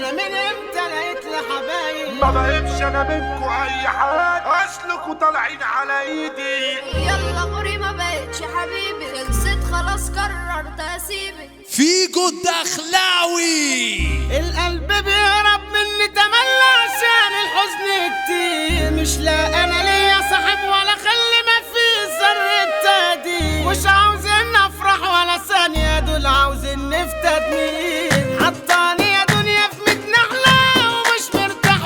انا من امتى لقيت لحبايب ما بهمش انا منكو اي حاجة اصلكوا طالعين على ايدي يلا غوري ما بقتش حبيبي خلصت خلاص قررت اسيبك فيجو الدخلاوي القلب بيهرب مني تملى عشان الحزن كتير مش لا انا ليا صاحب ولا خلي ما في ذرة تهديد مش عاوزين افرح ولا ثانية دول عاوزين نفتدني حطاني يا دنيا في ميت نحلة ومش مرتاح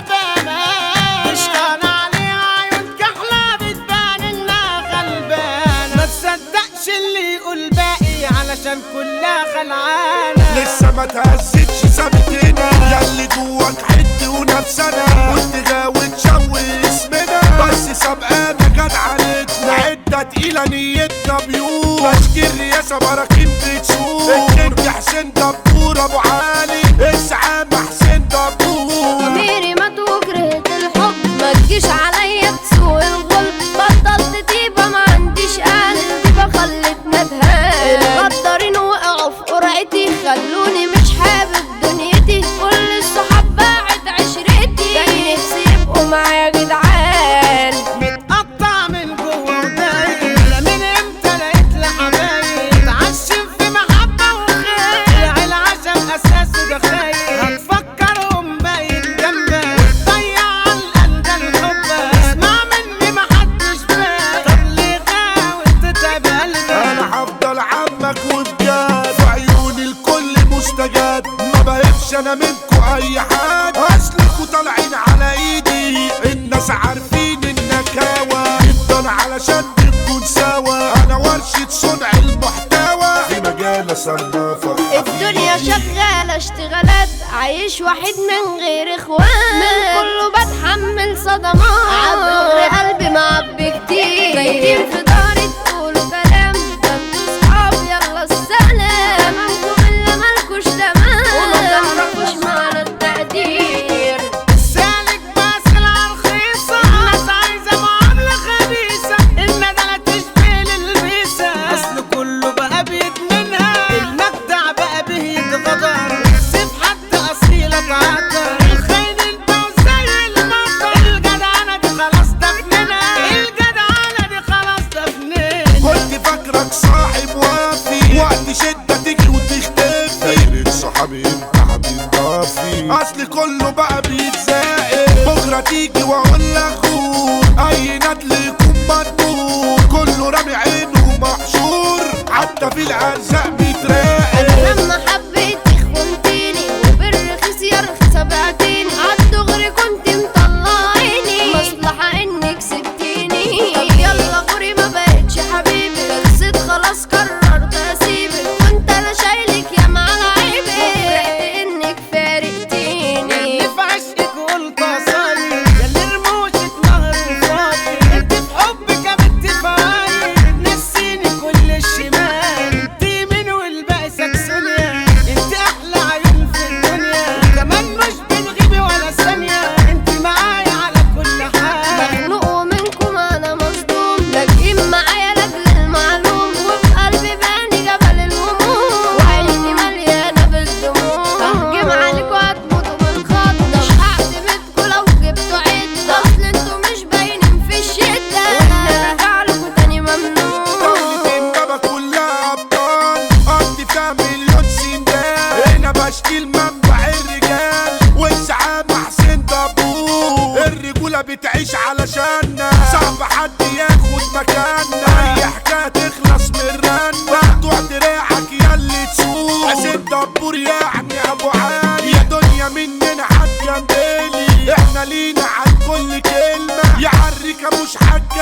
بامان مش كان عليها عيون كحلة بتبان انها غلبانة ما تصدقش اللي يقول باقي علشان كلها خلعانة لسه ما تهزتش سابتنا ياللي جواك حد ونفسنا قلت غاوي تشوي اسمنا بس سابقانا جت عليتنا عدة تقيلة نيتنا بيوت بشكي الرياسة براكين بتسوق الكينج حسين دبور ابو علي اسعام حسين دبور ضميري مات وكرهت الحب ما تجيش عليا تسوق الغل بطلت طيبة ما عنديش قلب فخلتنا اتهان الغدارين وقعوا في قرعتي خلوني مش حابب دنيتي كل الصحاب باعت عشرتي كان نفسي يبقوا معايا جدعان متقطع من جوه ودايق انا من امتى لقيت لحبايب اتعشم في محبه وخير العشم اساسه ده خايف هتفكرهم باين جنبك وتضيع على القلب الحب اسمع مني محدش فاهم طب ليه غاوي تتعب قلبك انا هفضل عمك وبجد في عيوني الكل مستجد ما بهبش انا منكو اي حاجة اصلكوا طالعين على ايدي الناس عارفين انك هوا جدا علشان نكون سوا انا ورشة صنع المحتوى في مجال صنافة الدنيا شغالة اشتغالات عايش وحيد من غير اخوان من كله بتحمل صدمات عبر قلبي معبي كتير زايدين في داري تقولوا كلام ده انتوا صحاب يلا السلام انتوا اللي مالكوش تمام وما تعرفوش معنى التقدير سالك بس العرخيصة الناس عايزة معاملة خبيثة الندلة تشبه للبيسة أصل كله بقى بيدمنها المجدع بقى به يتغدر سيب حد أصيل اتعدى الخاين انت وزي المطر الجدعنة دي خلاص دفننا الجدعنة دي خلاص دفننا كنت فاكرك صاحب وافي وقت شدة تيجي وتختفي دايرة صحابي انت حبيب ضافي اصل كله بقى بيتزاقل بكرة تيجي واقول لاخوك اي ندل يكون مدبور كله رامي عينه محشور حتى في الارزاق بيتراقب انا لما حبيتك خنتيني وبالرخيص يا رخيصة بعتيني عالدغري كنت مطلعيني مصلحة انك سبتيني طب يلا غوري ما بقتش حبيبي خلصت خلاص قررت اسيبك كنت انا شايلك يا معلى عيبي وفرحت انك فارقتيني اللي في عشقك قلت اصلي يا اللي رموشك نهر وفاضي انت في حبك يا بنت فاي نسيني كل الشمال انت من والباقي سكسونيا انت احلى عيون في الدنيا كمان مش بتغيبي ولا ثانيه انت معايا على كل حال مخنوق منكم انا مصدوم لاجئين معايا لاجل المعلوم وفي قلبي باني جبل الهموم وعيني مليانه بالدموع ههجم عليكوا هتموتوا من خضه مش هعتمدكوا لو جبتوا عده اصل انتوا مش باينين في الشده وان ارجع لكوا تاني ممنوع دولة امبابة كلها ابطال قضي فيها مليون سندال هنا بشكيل منبع الرجال والزعامة حسين دبور الرجولة بتعيش علشاننا صعب حد ياخد مكاننا اي حكاية تخلص من رنا مقطوع دراعك ياللي تسوق حسين دبور يعني ابو علي يا دنيا مننا هتجنبلي احنا لينا عن كل كلمة يا عريكة مش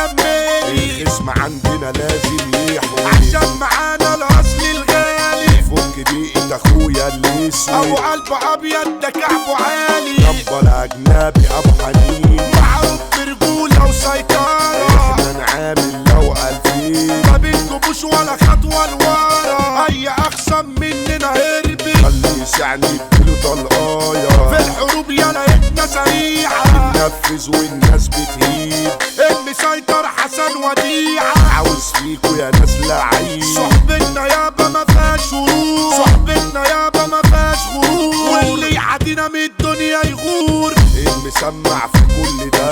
هتكملي الاسم عندنا لازم يحوي عشان معانا الاصل الغالي فك بيئة اخويا اللي اسود ابو قلب ابيض ده كعبه عالي يابا الاجنبي ابو حنين معروف برجولة وسيطرة احنا نعامل لو الفين ما بنجيبوش ولا خطوة لورا اي اخصم مننا هربي خليه يسعني اديله طلقاية في الحروب يا لقيتنا سريعة بننفذ والناس بتهيب المسيطر حسن وديعة عاوز فيكوا يا ناس لعيب صحبتنا يابا ما فيهاش هروب صحبتنا يابا ما فيهاش غرور واللي يعدينا من الدنيا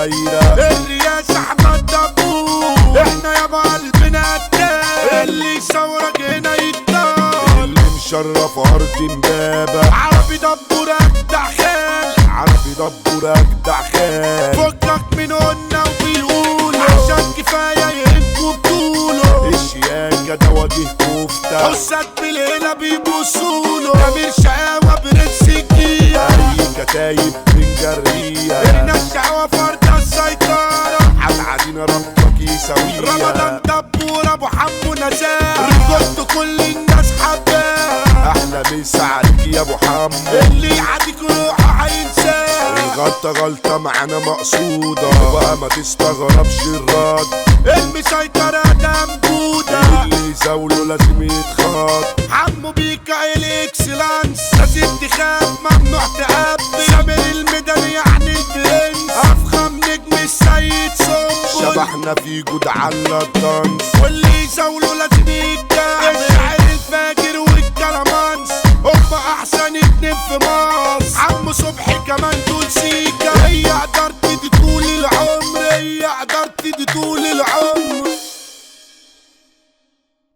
دايرة الرياسة احمد دبور احنا يابا قلبنا قتال اللي يصورك هنا يتطال اللي مشرف ارض امبابة عربي دبور اجدع خال عربي دبور اجدع خال فكك من قلنا وبيقول عشان كفاية يهمكوا بطوله الشياكة ده وجه كفتة حسات بالهنا بيبصوله امير شقاوة برنس الجية اي كتايب بنجريها احنا الشقاوة فرد السيطرة عالعادين ربك يساويها رمضان دبور ابو حمو نزار رجلت كل الناس حباه احلى مسا عليك يا ابو حمو اللي يعديك روحه هينساه الغلطة غلطة معانا مقصودة بقى ما تستغربش الرد المسيطرة ده مجودة اللي يزاوله لازم يتخاط حمو بيكا الاكسلانس لازم تخاف ممنوع تقبل سامر الميدان يعني البرنس افخم نجم السيد سمبل شبحنا في جود على الدنس واللي يزاوله لازم يتخاط